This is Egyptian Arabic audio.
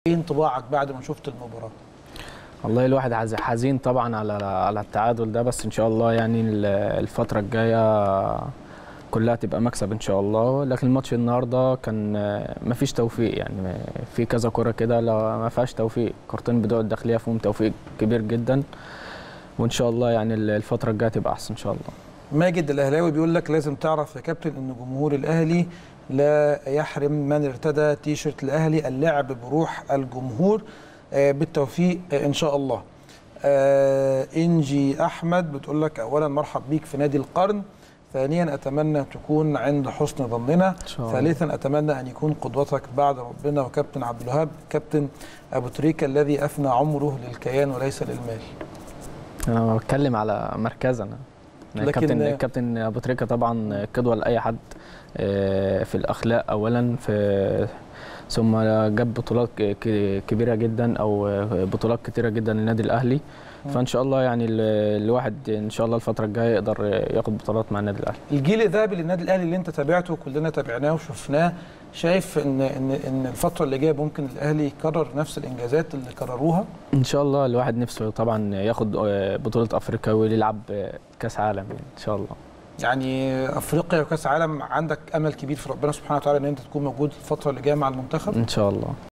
ايه انطباعك بعد ما شفت المباراه والله الواحد عز- حزين طبعا على على التعادل ده بس ان شاء الله يعني ال- الفتره الجايه كلها تبقى مكسب ان شاء الله لكن الماتش النهارده كان آه، مفيش توفيق يعني في كذا كره كده لا ما فيهاش توفيق كورتين بتوع الداخليه فيهم توفيق كبير جدا وان شاء الله يعني ال- الفتره الجايه تبقى احسن ان شاء الله ماجد الاهلاوي بيقول لك لازم تعرف يا كابتن ان جمهور الاهلي لا يحرم من ارتدى تيشرت الاهلي اللعب بروح الجمهور آه، بالتوفيق آه، ان شاء الله آه، انجي احمد بتقول لك اولا مرحب بيك في نادي القرن ثانيا اتمنى تكون عند حسن ظننا ان شاء الله ثالثا اتمنى ان يكون قدوتك بعد ربنا وكابتن عبد الوهاب كابتن ابو تريكه الذي افنى عمره للكيان وليس للمال انا بتكلم على مركزنا لكن- الكابتن الكابتن ابو تريكه طبعا قدوه لاي حد آه، في الاخلاق اولا في ثم جاب بطولات ك- ك- كبيره جدا او بطولات كتيره جدا للنادي الاهلي فان شاء الله يعني ال- الواحد ان شاء الله الفتره الجايه يقدر ياخد بطولات مع النادي الاهلي الجيل الذهبي للنادي الاهلي اللي انت تابعته وكلنا تابعناه وشفناه شايف ان ان ان الفتره اللي جايه ممكن الاهلي يكرر نفس الانجازات اللي كرروها ان شاء الله الواحد نفسه طبعا ياخد آه، بطوله افريقيا ويلعب آه، كاس عالم يعني ان شاء الله يعني افريقيا وكاس عالم عندك امل كبير في ربنا سبحانه وتعالى ان انت تكون موجود الفتره اللي جايه مع المنتخب ان شاء الله